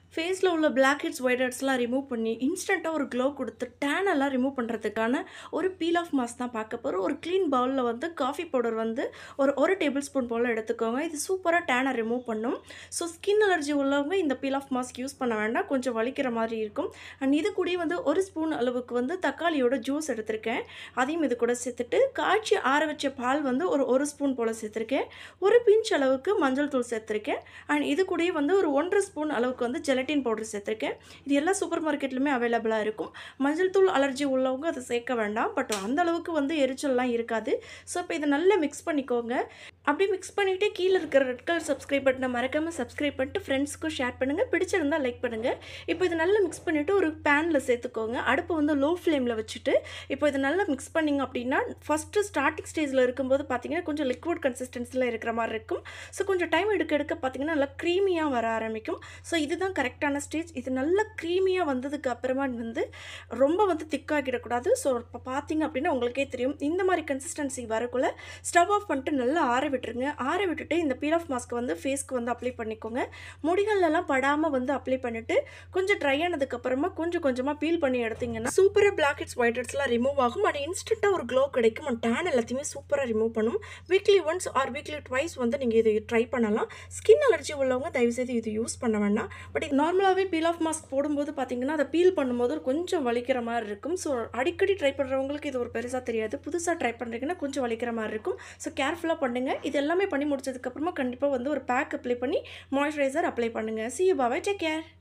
ஃபேஸில் உள்ள blackheads white ஹெட்ஸ்லாம் ரிமூவ் பண்ணி இன்ஸ்டண்ட்டாக ஒரு க்ளோ கொடுத்து tan எல்லாம் ரிமூவ் பண்ணுறதுக்கான ஒரு பீல் ஆஃப் மாஸ்க் தான் பார்க்க போகிறோம் ஒரு க்ளீன் பவுலில் வந்து காஃபி பவுடர் வந்து ஒரு ஒரு டேபிள் ஸ்பூன் போல் எடுத்துக்கோங்க இது சூப்பராக டேனை ரிமூவ் பண்ணும் ஸோ ஸ்கின் அலர்ஜி உள்ளவங்க இந்த பீல் ஆஃப் மாஸ்க் யூஸ் பண்ண வேண்டாம் கொஞ்சம் வலிக்கிற மாதிரி இருக்கும் அண்ட் இது கூடயே வந்து ஒரு ஸ்பூன் அளவுக்கு வந்து தக்காளியோட ஜூஸ் எடுத்திருக்கேன் அதையும் இது கூட சேர்த்துட்டு காய்ச்சி ஆற வச்ச பால் வந்து ஒரு ஒரு ஸ்பூன் போல் சேர்த்துருக்கேன் ஒரு பிஞ்ச் அளவுக்கு மஞ்சள் தூள் சேர்த்துருக்கேன் அண்ட் இது கூடயே வந்து ஒரு ஒன்றரை ஸ்பூன் அளவுக்கு வந்து ஜெலட்டின் பவுடர் சேர்த்துருக்கேன் இது எல்லா சூப்பர் மார்க்கெட்லையுமே அவைலபிளாக இருக்கும் மஞ்சள் தூள் அலர்ஜி உள்ளவங்க அதை சேர்க்க வேண்டாம் பட் அந்த அளவுக்கு வந்து எரிச்சல்லாம் இருக்காது ஸோ இப்போ இதை நல்லா மிக்ஸ் பண்ணிக்கோங்க அப்படி மிக்ஸ் பண்ணிவிட்டு கீழே இருக்கிற ரெட் கலர் சப்ஸ்கிரைப் பட்டனை மறக்காமல் சப்ஸ்கிரைப் பண்ணிட்டு ஃப்ரெண்ட்ஸ்க்கும் ஷேர் பண்ணுங்கள் பிடிச்சிருந்தால் லைக் பண்ணுங்கள் இப்போ இதை நல்லா மிக்ஸ் பண்ணிவிட்டு ஒரு பேனில் சேர்த்துக்கோங்க அடுப்பு வந்து லோ ஃப்ளேமில் வச்சுட்டு இப்போ இதை நல்லா மிக்ஸ் பண்ணிங்க அப்படின்னா ஃபஸ்ட்டு ஸ்டார்டிங் ஸ்டேஜில் இருக்கும்போது பார்த்தீங்கன்னா கொஞ்சம் லிக்விட் கன்சிஸ்டன்சியில் இருக்கிற மாதிரி இருக்கும் ஸோ கொஞ்சம் டைம் எடுக்க எடுக்க பார்த்தீங்கன்னா நல்லா க்ரீமியாக வர ஆரம்பிக்கும் ஸோ இதுதான் கரெக்டான ஸ்டேஜ் இது நல்லா க்ரீமியாக வந்ததுக்கு அப்புறமா வந்து ரொம்ப வந்து திக்காகிடக்கூடாது ஸோ இப்போ பார்த்தீங்க அப்படின்னா உங்களுக்கே தெரியும் இந்த மாதிரி கன்சிஸ்டன்சி வரக்குள்ளே ஸ்டவ் ஆஃப் பண்ணிட்டு நல்லா ஆற விட்டுருங்க ஆற விட்டுட்டு இந்த பீல் ஆஃப் மாஸ்க் வந்து ஃபேஸ்க்கு வந்து அப்ளை பண்ணிக்கோங்க முடிகள்லாம் படாமல் வந்து அப்ளை பண்ணிவிட்டு கொஞ்சம் ட்ரை ஆனதுக்கப்புறமா கொஞ்சம் கொஞ்சமாக பீல் பண்ணி எடுத்தீங்கன்னா சூப்பராக பிளாக் ஹெட்ஸ் ஒயிட் ஹெட்ஸ்லாம் ரிமூவ் ஆகும் அண்ட் இன்ஸ்டண்ட்டாக ஒரு க்ளோ கிடைக்கும் அண்ட் டேன் எல்லாத்தையுமே சூப்பராக ரிமூவ் பண்ணும் weekly once or weekly twice வந்து நீங்கள் இதை ட்ரை பண்ணலாம் ஸ்கின் அலர்ஜி உள்ளவங்க தயவுசெய்து இது யூஸ் பண்ண வேண்டாம் பட் இது நார்மலாகவே பீல் ஆஃப் மாஸ்க் போடும்போது பார்த்தீங்கன்னா அதை பீல் பண்ணும்போது கொஞ்சம் வலிக்கிற மாதிரி இருக்கும் ஸோ அடிக்கடி ட்ரை பண்ணுறவங்களுக்கு இது ஒரு பெருசாக தெரியாது புதுசாக ட்ரை பண்ணுறீங்கன்னா கொஞ்சம் வலிக்கிற மாதிரி இருக்கும் ஸோ கேர்ஃபுல்லாக பண்ணுங்கள் இது எல்லாமே பண்ணி முடிச்சதுக்கப்புறமா கண்டிப்பாக வந்து ஒரு பேக் அப்ளை பண்ணி மாய்ஸ்சரைசர் அப்ளை பண்ணுங்கள் see you bye bye take care